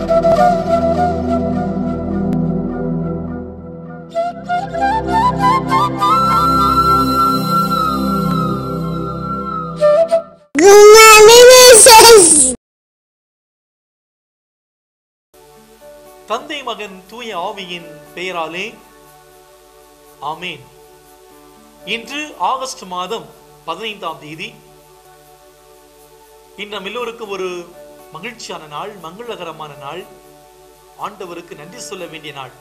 தந்தை மகன் தூய ஆவியின் பெயராலே ஆமேன் இன்று ஆகஸ்ட் மாதம் பதினைந்தாம் தேதி இன்று நம் எல்லோருக்கும் ஒரு மகிழ்ச்சியான நாள் மங்களகரமான நாள் ஆண்டவருக்கு நன்றி சொல்ல வேண்டிய நாள்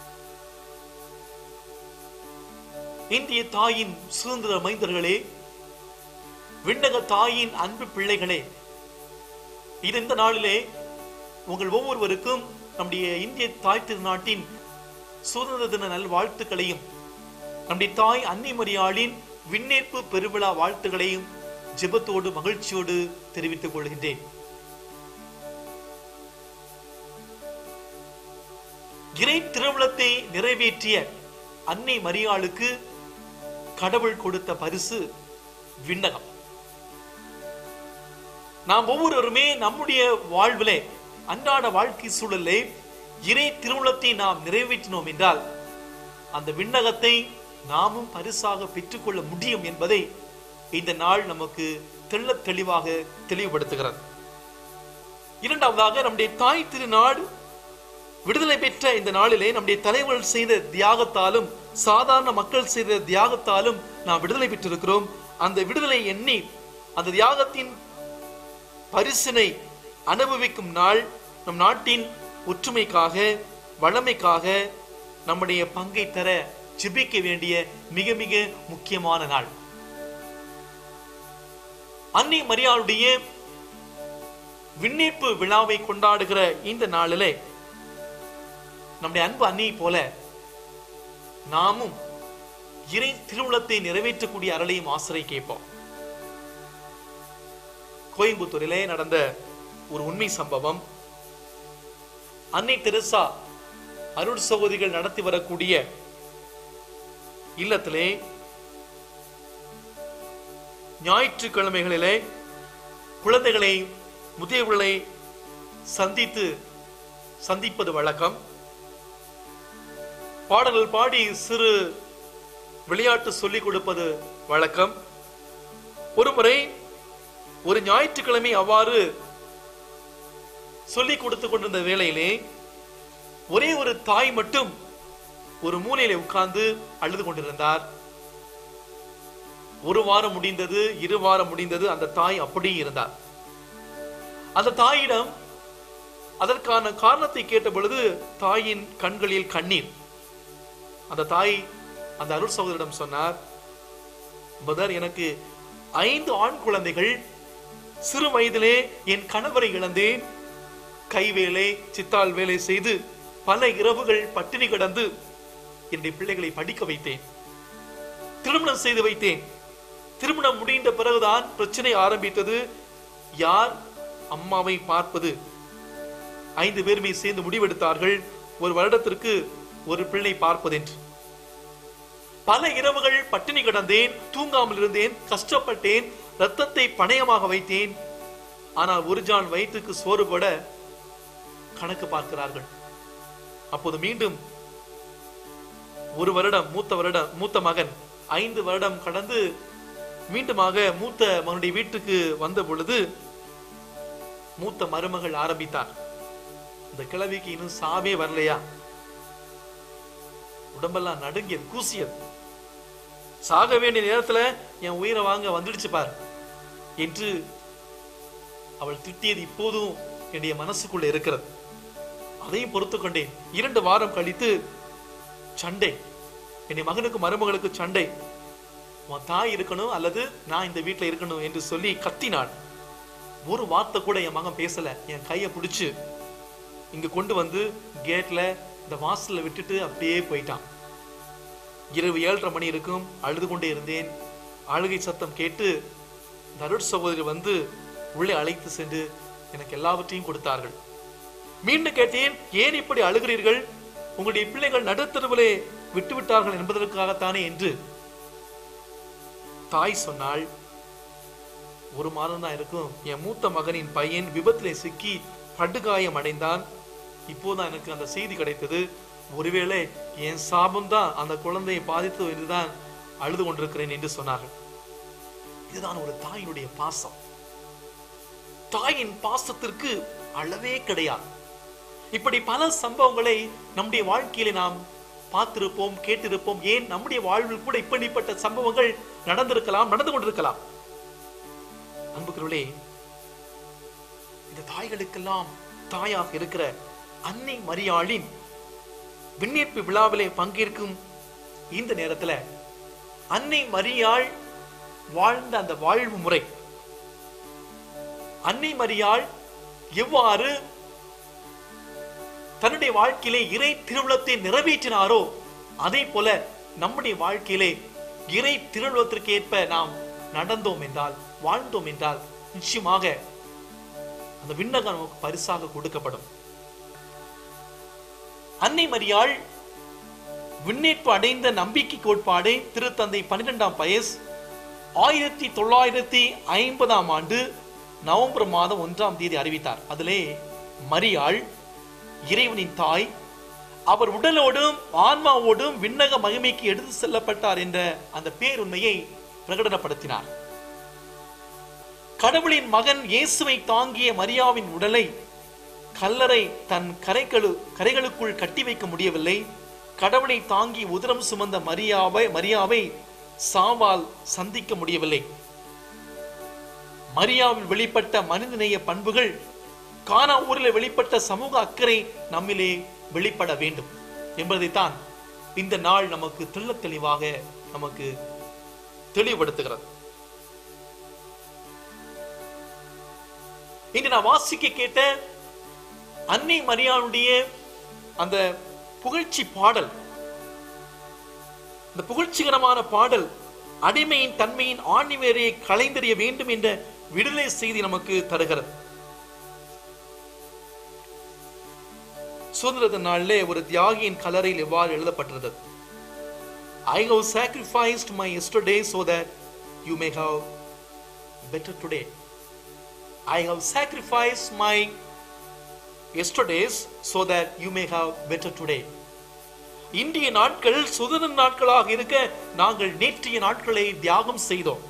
இந்திய தாயின் சுதந்திர மைந்தர்களே விண்ணக தாயின் அன்பு பிள்ளைகளே இது இந்த நாளிலே உங்கள் ஒவ்வொருவருக்கும் நம்முடைய இந்திய தாய் திருநாட்டின் சுதந்திர தின நல்வாழ்த்துக்களையும் நம்முடைய தாய் அன்னை மரியாளின் விண்ணேற்பு பெருவிழா வாழ்த்துக்களையும் ஜெபத்தோடு மகிழ்ச்சியோடு தெரிவித்துக் கொள்கின்றேன் இறை திருவிழத்தை நிறைவேற்றிய அன்னை மரியாளுக்கு கடவுள் கொடுத்த பரிசு விண்ணகம் நாம் ஒவ்வொருவருமே நம்முடைய வாழ்விலே அன்றாட வாழ்க்கை சூழலே இறை திருவுளத்தை நாம் நிறைவேற்றினோம் என்றால் அந்த விண்ணகத்தை நாமும் பரிசாக பெற்றுக்கொள்ள முடியும் என்பதை இந்த நாள் நமக்கு தெள்ள தெளிவாக தெளிவுபடுத்துகிறது இரண்டாவதாக நம்முடைய தாய் திருநாடு விடுதலை பெற்ற இந்த நாளிலே நம்முடைய தலைவர்கள் செய்த தியாகத்தாலும் சாதாரண மக்கள் செய்த தியாகத்தாலும் நாம் விடுதலை பெற்றிருக்கிறோம் அந்த விடுதலை எண்ணி அந்த தியாகத்தின் பரிசினை அனுபவிக்கும் நாள் நம் நாட்டின் ஒற்றுமைக்காக வளமைக்காக நம்முடைய பங்கை தர ஜெபிக்க வேண்டிய மிக மிக முக்கியமான நாள் அன்னை மரியாளுடைய விண்ணேற்பு விழாவை கொண்டாடுகிற இந்த நாளிலே நம்முடைய அன்பு அன்னையை போல நாமும் இறை திருவுளத்தை நிறைவேற்றக்கூடிய அருளையும் ஆசிரியை கேட்போம் கோயம்புத்தூரிலே நடந்த ஒரு உண்மை சம்பவம் அன்னை தெரசா அருள் சகோதரிகள் நடத்தி வரக்கூடிய இல்லத்திலே ஞாயிற்றுக்கிழமைகளிலே குழந்தைகளை முதியவர்களை சந்தித்து சந்திப்பது வழக்கம் பாடல்கள் பாடி சிறு விளையாட்டு சொல்லிக் கொடுப்பது வழக்கம் ஒருமுறை ஒரு ஞாயிற்றுக்கிழமை அவ்வாறு சொல்லிக் கொடுத்து கொண்டிருந்த வேளையிலே ஒரே ஒரு தாய் மட்டும் ஒரு மூலையில உட்கார்ந்து அழுது கொண்டிருந்தார் ஒரு வாரம் முடிந்தது இரு வாரம் முடிந்தது அந்த தாய் அப்படியே இருந்தார் அந்த தாயிடம் அதற்கான காரணத்தை கேட்ட பொழுது தாயின் கண்களில் கண்ணீர் அந்த தாய் அந்த அருள் சகோதரிடம் சொன்னார் பதர் எனக்கு ஐந்து ஆண் குழந்தைகள் சிறு வயதிலே என் கணவரை இழந்தேன் கைவேலை சித்தால் வேலை செய்து பல இரவுகள் பட்டினி கிடந்து என்னுடைய பிள்ளைகளை படிக்க வைத்தேன் திருமணம் செய்து வைத்தேன் திருமணம் முடிந்த பிறகுதான் பிரச்சனை ஆரம்பித்தது யார் அம்மாவை பார்ப்பது ஐந்து பேருமே சேர்ந்து முடிவெடுத்தார்கள் ஒரு வருடத்திற்கு ஒரு பிள்ளை பார்ப்பதென்று பல இரவுகள் பட்டினி கிடந்தேன் தூங்காமல் இருந்தேன் கஷ்டப்பட்டேன் ரத்தத்தை பணயமாக வைத்தேன் ஆனால் ஒரு ஜான் வயிற்றுக்கு சோறு போட கணக்கு பார்க்கிறார்கள் அப்போது மீண்டும் ஒரு வருடம் மூத்த வருடம் மூத்த மகன் ஐந்து வருடம் கடந்து மீண்டுமாக மூத்த மகனுடைய வீட்டுக்கு வந்த பொழுது மூத்த மருமகள் ஆரம்பித்தார் இந்த கிழவிக்கு இன்னும் சாவே வரலையா உடம்பெல்லாம் நடுங்கியது கூசியது சாக வேண்டிய நேரத்துல என் உயிரை வாங்க வந்துடுச்சு பார் என்று அவள் திட்டியது இப்போதும் என்னுடைய மனசுக்குள்ள இருக்கிறது அதையும் பொறுத்து கொண்டேன் இரண்டு வாரம் கழித்து சண்டை என்னுடைய மகனுக்கு மருமகளுக்கு சண்டை உன் தாய் இருக்கணும் அல்லது நான் இந்த வீட்டுல இருக்கணும் என்று சொல்லி கத்தினாள் ஒரு வார்த்தை கூட என் மகன் பேசல என் கையை பிடிச்சு இங்க கொண்டு வந்து கேட்ல இந்த வாசல்ல விட்டுட்டு அப்படியே போயிட்டான் இரவு ஏழரை மணி இருக்கும் அழுது கொண்டே இருந்தேன் அழுகை சத்தம் கேட்டு தருட் சகோதரி வந்து உள்ளே அழைத்து சென்று எனக்கு எல்லாவற்றையும் கொடுத்தார்கள் மீண்டும் கேட்டேன் ஏன் இப்படி அழுகிறீர்கள் உங்களுடைய பிள்ளைகள் நடுத்தருவிலே விட்டு விட்டார்கள் என்பதற்காகத்தானே என்று தாய் சொன்னாள் ஒரு மாதம் தான் இருக்கும் என் மூத்த மகனின் பையன் விபத்திலே சிக்கி படுகாயம் அடைந்தான் இப்போதான் எனக்கு அந்த செய்தி கிடைத்தது ஒருவேளை என் சாபம் தான் அந்த குழந்தையை பாதித்து என்றுதான் அழுது கொண்டிருக்கிறேன் என்று சொன்னார்கள் இதுதான் ஒரு தாயினுடைய பாசம் தாயின் பாசத்திற்கு அளவே கிடையாது இப்படி பல சம்பவங்களை நம்முடைய வாழ்க்கையில நாம் பார்த்திருப்போம் கேட்டிருப்போம் ஏன் நம்முடைய வாழ்வில் கூட இப்படிப்பட்ட சம்பவங்கள் நடந்திருக்கலாம் நடந்து கொண்டிருக்கலாம் அன்புக்குள்ளே இந்த தாய்களுக்கெல்லாம் தாயாக இருக்கிற அன்னை மரியாளின் விண்ணேற்பு விழாவிலே பங்கேற்கும் இந்த நேரத்துல அன்னை மரியாள் வாழ்ந்த அந்த வாழ்வு முறை அன்னை மரியாள் எவ்வாறு தன்னுடைய வாழ்க்கையிலே இறை திருவிழத்தை நிறைவேற்றினாரோ அதே போல நம்முடைய வாழ்க்கையிலே இறை திருவிழத்திற்கு ஏற்ப நாம் நடந்தோம் என்றால் வாழ்ந்தோம் என்றால் நிச்சயமாக அந்த விண்ணகம் நமக்கு பரிசாக கொடுக்கப்படும் அன்னை மரியாள் விண்ணேற்பு அடைந்த நம்பிக்கை கோட்பாடை திருத்தந்தை பன்னிரெண்டாம் பயஸ் ஆயிரத்தி தொள்ளாயிரத்தி ஐம்பதாம் ஆண்டு நவம்பர் மாதம் ஒன்றாம் தேதி அறிவித்தார் அதிலே மரியாள் இறைவனின் தாய் அவர் உடலோடும் ஆன்மாவோடும் விண்ணக மகிமைக்கு எடுத்து செல்லப்பட்டார் என்ற அந்த பேருண்மையை பிரகடனப்படுத்தினார் கடவுளின் மகன் இயேசுவை தாங்கிய மரியாவின் உடலை கல்லறை தன் கரைகளு கரைகளுக்குள் கட்டி வைக்க முடியவில்லை கடவுளை தாங்கி உதரம் சுமந்த மரியாவை மரியாவை சாவால் சந்திக்க முடியவில்லை மரியாவில் வெளிப்பட்ட மனிதநேய பண்புகள் கானா ஊரில் வெளிப்பட்ட சமூக அக்கறை நம்மிலே வெளிப்பட வேண்டும் என்பதைத்தான் இந்த நாள் நமக்கு தெள்ள தெளிவாக நமக்கு தெளிவுபடுத்துகிறது இன்று நான் வாசிக்க கேட்ட அன்னை மரியாளுடைய அந்த புகழ்ச்சி பாடல் இந்த புகழ்ச்சிகரமான பாடல் அடிமையின் தன்மையின் ஆணிவேரையை களைந்தறிய வேண்டும் என்ற விடுதலை செய்தி நமக்கு தருகிறது சுதந்திர நாளிலே ஒரு தியாகியின் கலரையில் எவ்வாறு எழுதப்பட்டிருந்தது I have sacrificed my yesterday so that you may have better today I have sacrifice my yesterdays so that you may have better today இன்றைய நாட்கள் சுதந்திர நாட்களாக இருக்க நாங்கள் நேற்றைய நாட்களை தியாகம் செய்தோம்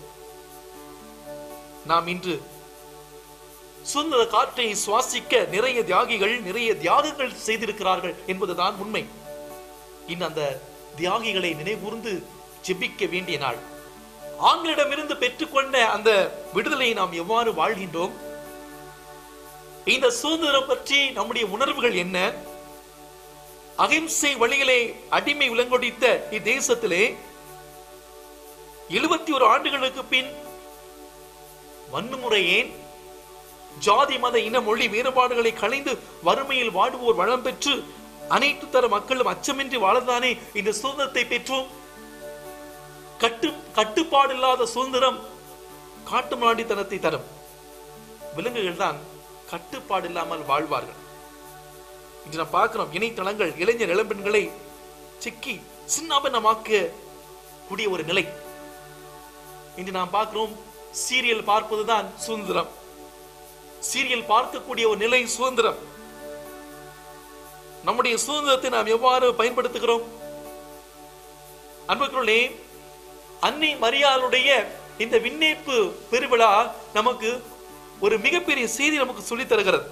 நாம் இன்று சுதந்திர காற்றை சுவாசிக்க நிறைய தியாகிகள் நிறைய தியாகங்கள் செய்திருக்கிறார்கள் என்பதுதான் உண்மை இன்னும் அந்த தியாகிகளை நினைவூர்ந்து ஜெபிக்க வேண்டிய நாள் ஆங்கிலிடமிருந்து பெற்றுக்கொண்ட அந்த விடுதலையை நாம் எவ்வாறு வாழ்கின்றோம் இந்த சுதந்திரம் பற்றி நம்முடைய உணர்வுகள் என்ன அகிம்சை வழியிலே அடிமை விலங்கொடித்த இத்தேசத்திலே எழுபத்தி ஒரு ஆண்டுகளுக்கு பின் வன்முறை ஏன் ஜாதி மத இன மொழி வேறுபாடுகளை களைந்து வறுமையில் வாடுவோர் வளம் பெற்று அனைத்து தர மக்களும் அச்சமின்றி வாழதானே இந்த சுதந்திரத்தை பெற்றோம் கட்டு கட்டுப்பாடு இல்லாத சுதந்திரம் காட்டு மாடித்தனத்தை தரும் விலங்குகள் தான் கட்டுப்பாடு இல்லாமல் வாழ்வார்கள் இன்று நாம் பார்க்கிறோம் இணையதளங்கள் இளைஞர் இளம்பெண்களை சிக்கி சின்னாபனமாக்க கூடிய ஒரு நிலை இன்று நாம் பார்க்கிறோம் சீரியல் பார்ப்பதுதான் சுதந்திரம் சீரியல் பார்க்கக்கூடிய ஒரு நிலை சுதந்திரம் நம்முடைய சுதந்திரத்தை நாம் எவ்வாறு பயன்படுத்துகிறோம் அன்புக்குள்ளே அன்னை மரியாளுடைய இந்த விண்ணேற்பு பெருவிழா நமக்கு ஒரு மிகப்பெரிய செய்தி நமக்கு சொல்லித் தருகிறது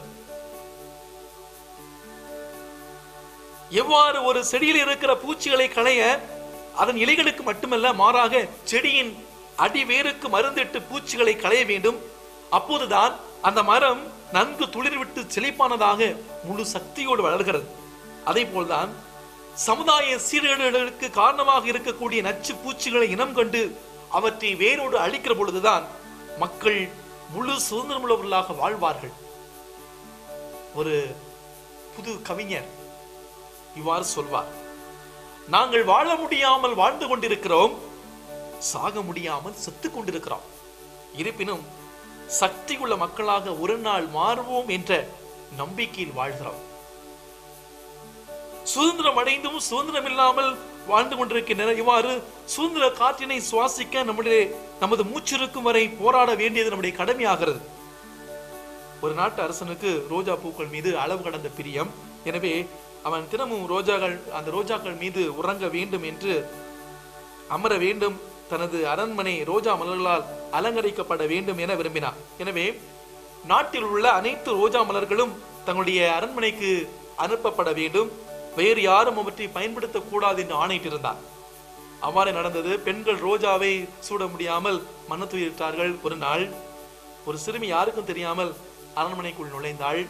எவ்வாறு ஒரு செடியில் இருக்கிற பூச்சிகளை களைய அதன் இலைகளுக்கு மட்டுமல்ல மாறாக செடியின் அடிவேருக்கு மருந்திட்டு பூச்சிகளை களைய வேண்டும் அப்போதுதான் அந்த மரம் நன்கு துளிர்விட்டு செழிப்பானதாக முழு சக்தியோடு வளர்கிறது அதே போல்தான் சமுதாய சீர்கேடுகளுக்கு காரணமாக இருக்கக்கூடிய நச்சு பூச்சிகளை இனம் கண்டு அவற்றை வேரோடு அழிக்கிற பொழுதுதான் மக்கள் முழு சுதந்திரமுள்ளவர்களாக வாழ்வார்கள் ஒரு புது கவிஞர் இவ்வாறு சொல்வார் நாங்கள் வாழ முடியாமல் வாழ்ந்து கொண்டிருக்கிறோம் சாக முடியாமல் செத்துக் கொண்டிருக்கிறோம் இருப்பினும் சக்தி உள்ள மக்களாக ஒரு நாள் மாறுவோம் என்ற நம்பிக்கையில் வாழ்கிறோம் சுதந்திரம் அடைந்தும் சுதந்திரம் இல்லாமல் வாழ்ந்து கொண்டிருக்கின்றன இவ்வாறு சுதந்திர காற்றினை சுவாசிக்க நம்முடைய நமது மூச்சிருக்கும் வரை போராட வேண்டியது நம்முடைய கடமையாகிறது ஒரு நாட்டு அரசனுக்கு ரோஜா பூக்கள் மீது அளவு கடந்த பிரியம் எனவே அவன் தினமும் ரோஜாக்கள் அந்த ரோஜாக்கள் மீது உறங்க வேண்டும் என்று அமர வேண்டும் தனது அரண்மனை ரோஜா மலர்களால் அலங்கரிக்கப்பட வேண்டும் என விரும்பினார் எனவே நாட்டில் உள்ள அனைத்து ரோஜா மலர்களும் தங்களுடைய அரண்மனைக்கு அனுப்பப்பட வேண்டும் வேறு யாரும் அவற்றை பயன்படுத்தக்கூடாது என்று ஆணையிட்டிருந்தார் அவ்வாறு நடந்தது பெண்கள் ரோஜாவை சூட முடியாமல் மனத்துயிரிட்டார்கள் ஒரு நாள் ஒரு சிறுமி யாருக்கும் தெரியாமல் அரண்மனைக்குள் நுழைந்தாள்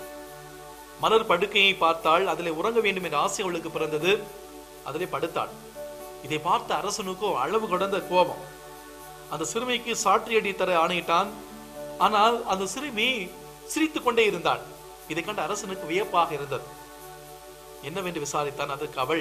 மலர் படுக்கையை பார்த்தாள் அதிலே உறங்க வேண்டும் என்ற ஆசை அவளுக்கு பிறந்தது அதிலே படுத்தாள் இதை பார்த்த அரசனுக்கோ அளவு கடந்த கோபம் அந்த சிறுமிக்கு சாற்றியடி தர ஆணையிட்டான் ஆனால் அந்த சிறுமி சிரித்துக் கொண்டே இருந்தாள் இதை கண்ட அரசனுக்கு வியப்பாக இருந்தது என்னவென்று விசாரித்தான் அதற்கு அவள்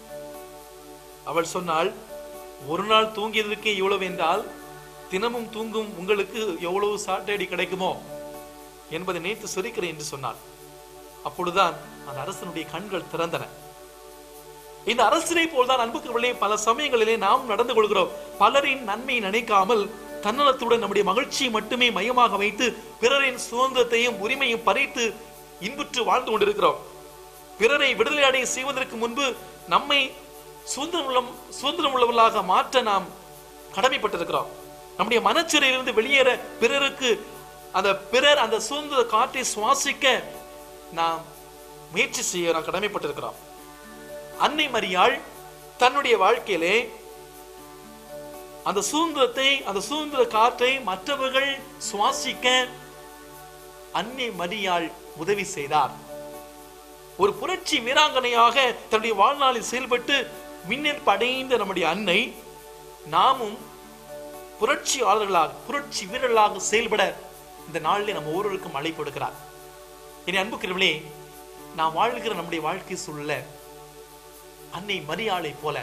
அவள் சொன்னாள் ஒரு நாள் தூங்கியதற்கே இவ்வளவு என்றால் தினமும் தூங்கும் உங்களுக்கு எவ்வளவு சாட்டடி கிடைக்குமோ என்பதை நினைத்து சிரிக்கிறேன் என்று சொன்னாள் அப்பொழுதுதான் அந்த அரசனுடைய கண்கள் திறந்தன இந்த அரசனை போல்தான் அன்புக்குள்ளே பல சமயங்களிலே நாம் நடந்து கொள்கிறோம் பலரின் நன்மையை நினைக்காமல் தன்னலத்துடன் நம்முடைய மகிழ்ச்சியை மட்டுமே மையமாக வைத்து பிறரின் சுதந்திரத்தையும் உரிமையும் பறித்து இன்புற்று வாழ்ந்து கொண்டிருக்கிறோம் பிறரை விடுதலை அடைய செய்வதற்கு முன்பு நம்மை சுதந்திரம் உள்ள சுதந்திரம் உள்ளவர்களாக மாற்ற நாம் கடமைப்பட்டிருக்கிறோம் நம்முடைய மனச்சிறையிலிருந்து வெளியேற பிறருக்கு அந்த பிறர் அந்த சுதந்திர காற்றை சுவாசிக்க நாம் முயற்சி செய்ய நாம் கடமைப்பட்டிருக்கிறோம் அன்னை மரியாள் தன்னுடைய வாழ்க்கையிலே அந்த சுதந்திரத்தை அந்த சுதந்திர காற்றை மற்றவர்கள் சுவாசிக்க அன்னை மரியாள் உதவி செய்தார் ஒரு புரட்சி வீராங்கனையாக தன்னுடைய வாழ்நாளில் செயல்பட்டு மின்னல் படைந்த நம்முடைய அன்னை நாமும் புரட்சியாளர்களாக புரட்சி வீரர்களாக செயல்பட இந்த நாளிலே நம்ம ஒவ்வொருவருக்கும் அழைப்பு கொடுக்கிறார் இனி அன்புக்கிறவளே நாம் வாழ்கிற நம்முடைய வாழ்க்கை சூழல அன்னை மரியாளை போல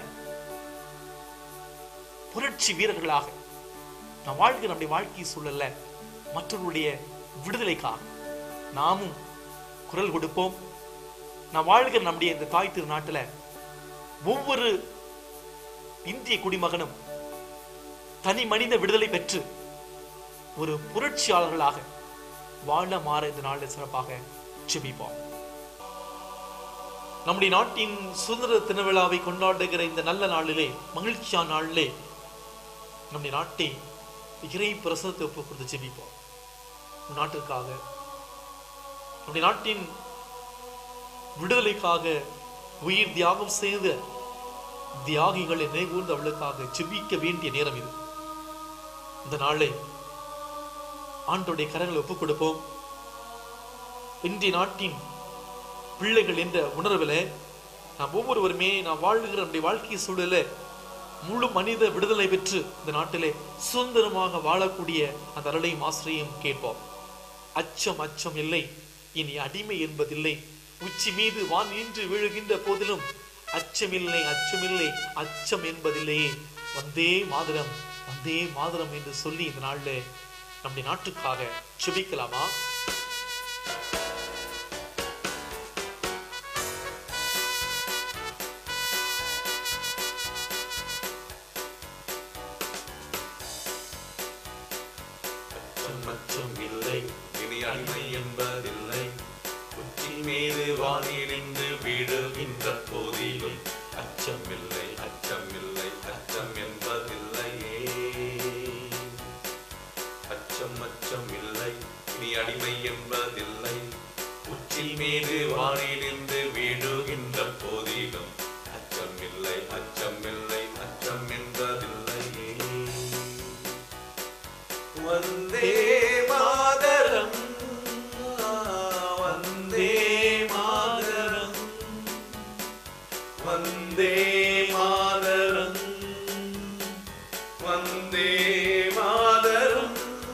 புரட்சி வீரர்களாக நாம் வாழ்கிற நம்முடைய வாழ்க்கை சூழல்ல மற்றவர்களுடைய விடுதலைக்காக நாமும் குரல் கொடுப்போம் நாம் வாழ்கிற நம்முடைய இந்த தாய் திருநாட்டுல ஒவ்வொரு இந்திய குடிமகனும் தனி மனித விடுதலை பெற்று ஒரு புரட்சியாளர்களாக வாழ மாற இந்த நாளில் சிறப்பாக செபிப்போம் நம்முடைய நாட்டின் சுதந்திர தின விழாவை கொண்டாடுகிற இந்த நல்ல நாளிலே மகிழ்ச்சியான நாளிலே நம்முடைய நாட்டை இறை பிரசனத்தை ஒப்பு கொடுத்து ஜெபிப்போம் நம் நாட்டிற்காக நம்முடைய நாட்டின் விடுதலைக்காக உயிர் தியாகம் செய்த தியாகிகளை நினைவுகூர்ந்து அவளுக்காக ஜெபிக்க வேண்டிய நேரம் இது இந்த நாளை ஆண்டோடைய கரங்களை ஒப்புக் கொடுப்போம் இன்றைய நாட்டின் பிள்ளைகள் என்ற உணர்வில் நாம் ஒவ்வொருவருமே நாம் வாழ்கிற நம்முடைய வாழ்க்கை சூழல முழு மனித விடுதலை பெற்று இந்த நாட்டிலே சுதந்திரமாக வாழக்கூடிய அந்த அருளையும் ஆசிரியம் கேட்போம் அச்சம் அச்சம் இல்லை இனி அடிமை என்பதில்லை உச்சி மீது வான் நின்று விழுகின்ற போதிலும் அச்சமில்லை அச்சமில்லை அச்சம் என்பதில்லையே வந்தே மாதரம் வந்தே மாதரம் என்று சொல்லி இந்த நாள்ல நம்முடைய நாட்டுக்காக செபிக்கலாமா அச்சம் அச்சம் இல்லை இனி அடிமை என்பதில்லை உச்சி மீது வானிலிருந்து விடுகின்ற போதிலும் அச்சமில்லை அச்சமில்லை அச்சம் என்பதில்லையே அச்சம் அச்சம் இல்லை இனி அடிமை என்பதில்லை உச்சி மீது வானிலிருந்து விடுகின்ற போதிலும் அச்சமில்லை அச்சமில்லை அச்சம் என்பதில்லையே வந்தே மாதரம் வந்தே மாதரம் வந்தே மாதரம் வந்தே மாதரம்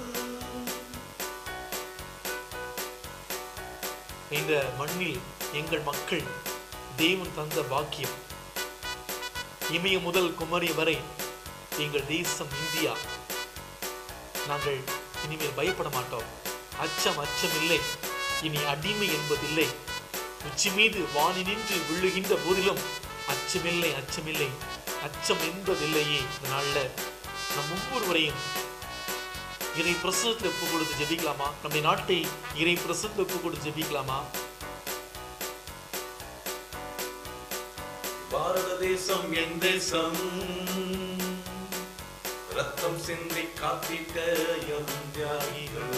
இந்த மண்ணில் எங்கள் மக்கள் தேவன் தந்த பாக்கியம் இமய முதல் குமரி வரை எங்கள் தேசம் இந்தியா நாங்கள் இனிமேல் பயப்பட மாட்டோம் அச்சம் அச்சம் இல்லை இனி அடிமை என்பதில்லை உச்சி மீது வானி நின்று விழுகின்ற போதிலும் அச்சமில்லை அச்சமில்லை அச்சம் என்பதில்லையே இந்த நாள்ல நம் ஒவ்வொருவரையும் இறை பிரசுரத்தில் ஒப்பு கொடுத்து ஜெபிக்கலாமா நம்முடைய நாட்டை இறை பிரசுரத்தில் ஒப்பு கொடுத்து ஜெபிக்கலாமா பாரத தேசம் என் தேசம் ரத்தம் சிந்தி காத்திட்ட எம் தியாகிகள்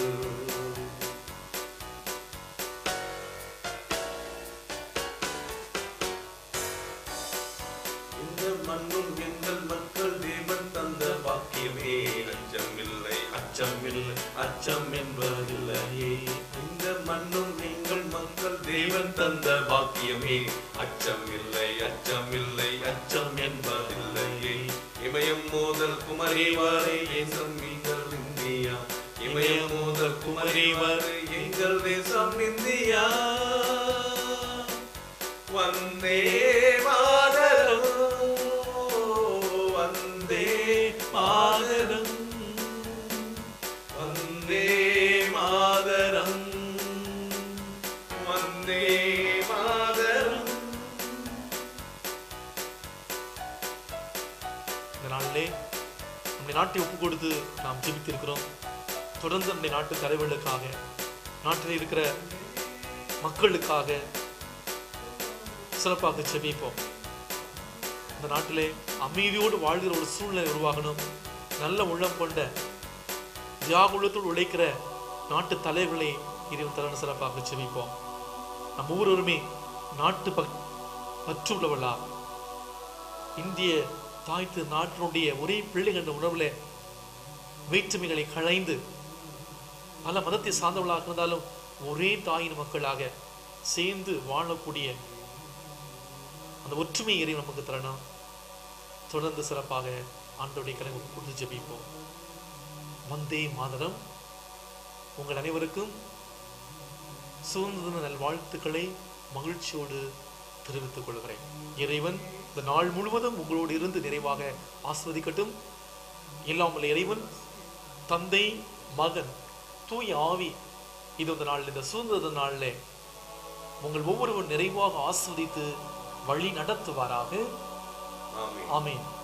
இந்த மண்ணும் எங்கள் மக்கள் தேவன் தந்த பாக்கியமே அச்சமில்லை அச்சமில்லை அச்சம் என்பதில்லையே இந்த மண்ணும் எங்கள் மக்கள் தேவன் தந்த பாக்கியமே அச்சம் இல்லை அச்சம் இல்லை அச்சம் என்பதில்லையே இமயம் மோதல் குமரி வரை தேசம் எங்கள் இந்தியா இமயம் மோதல் குமரி வரை எங்கள் தேசம் இந்தியா வந்தே மாதரம் வந்தே மாதரம் வந்தே மாதரம் வந்தே மாதரம் இந்த நாளிலே நம்முடைய நாட்டை ஒப்பு கொடுத்து நாம் ஜெபித்திருக்கிறோம் தொடர்ந்து நம்முடைய நாட்டு தலைவர்களுக்காக நாட்டில் இருக்கிற மக்களுக்காக சிறப்பாக ஜெபிப்போம் இந்த நாட்டிலே அமைதியோடு வாழ்கிற ஒரு சூழ்நிலை உருவாகணும் நல்ல உள்ளம் கொண்ட தியாக உள்ளத்தோடு உழைக்கிற நாட்டு தலைவர்களை இறைவன் தரணும் சிறப்பாக ஜெபிப்போம் நம்ம ஒவ்வொருவருமே நாட்டு பக் பற்று உள்ளவர்களா இந்திய தாய்த்து நாட்டினுடைய ஒரே பிள்ளைகள் என்ற உணர்வுல வேற்றுமைகளை களைந்து பல மதத்தை சார்ந்தவர்களாக இருந்தாலும் ஒரே தாயின் மக்களாக சேர்ந்து வாழக்கூடிய அந்த ஒற்றுமை இறைவன் நமக்கு தரணும் தொடர்ந்து சிறப்பாக ஆண்டோடைய கனவு கொடுத்து ஜெபிப்போம் வந்தே மாதரம் உங்கள் அனைவருக்கும் சுதந்திர நல்வாழ்த்துக்களை மகிழ்ச்சியோடு தெரிவித்துக் கொள்கிறேன் இறைவன் இந்த நாள் முழுவதும் உங்களோடு இருந்து நிறைவாக ஆஸ்வதிக்கட்டும் எல்லாம் வல்ல இறைவன் தந்தை மகன் தூய ஆவி இது இந்த நாள் இந்த சுதந்திர நாளில் உங்கள் ஒவ்வொருவரும் நிறைவாக ஆஸ்வதித்து வழி நடத்துவாராக ஆமென் ஆமென்